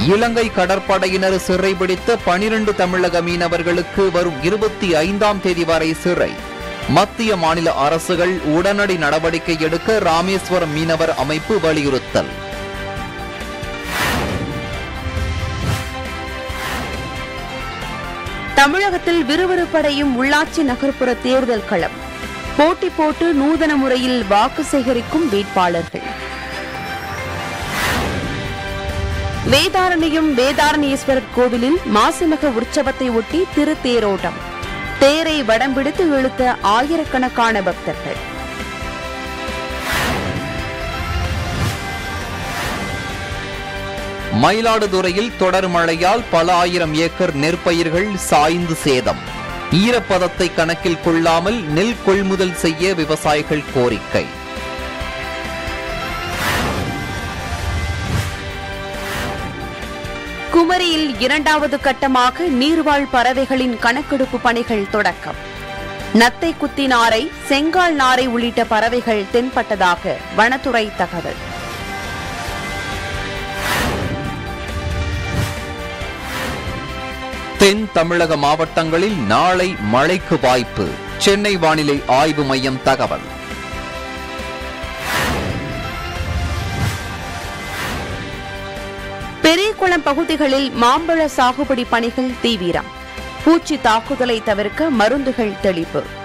இலங்கை கடற்படையினர் சிறைபிடித்த பனிரண்டு தமிழக மீனவர்களுக்கு வரும் இருபத்தி ஐந்தாம் தேதி வரை சிறை மத்திய மாநில அரசுகள் உடனடி நடவடிக்கை எடுக்க ராமேஸ்வரம் மீனவர் அமைப்பு வலியுறுத்தல் தமிழகத்தில் விறுவிறுப்படையும் உள்ளாட்சி நகர்ப்புற தேர்தல் களம் போட்டி போட்டு நூதன முறையில் வாக்கு சேகரிக்கும் வேட்பாளர்கள் வேதாரண்யம் வேதாரண்யேஸ்வரர் கோவிலில் மாசிமக உற்சவத்தை ஒட்டி திருத்தேரோட்டம் தேரை வடம் பிடித்து இழுத்த ஆயிரக்கணக்கான பக்தர்கள் மயிலாடுதுறையில் தொடர் மழையால் பல ஆயிரம் ஏக்கர் நெற்பயிர்கள் சாய்ந்து சேதம் ஈரப்பதத்தை கணக்கில் கொள்ளாமல் நெல் கொள்முதல் செய்ய விவசாயிகள் கோரிக்கை குமரியில் இரண்டாவது கட்டமாக நீர்வாழ் பறவைகளின் கணக்கெடுப்பு பணிகள் தொடக்கம் நத்தை குத்தி நாரை செங்கால் நாரை உள்ளிட்ட பறவைகள் தென்பட்டதாக வனத்துறை தகவல் தென் தமிழக மாவட்டங்களில் நாளை மழைக்கு வாய்ப்பு சென்னை வானிலை ஆய்வு மையம் தகவல் பெரியகுளம் பகுதிகளில் மாம்பழ சாகுபடி பணிகள் தீவிரம் பூச்சி தாக்குதலை தவிர்க்க மருந்துகள் தெளிப்பு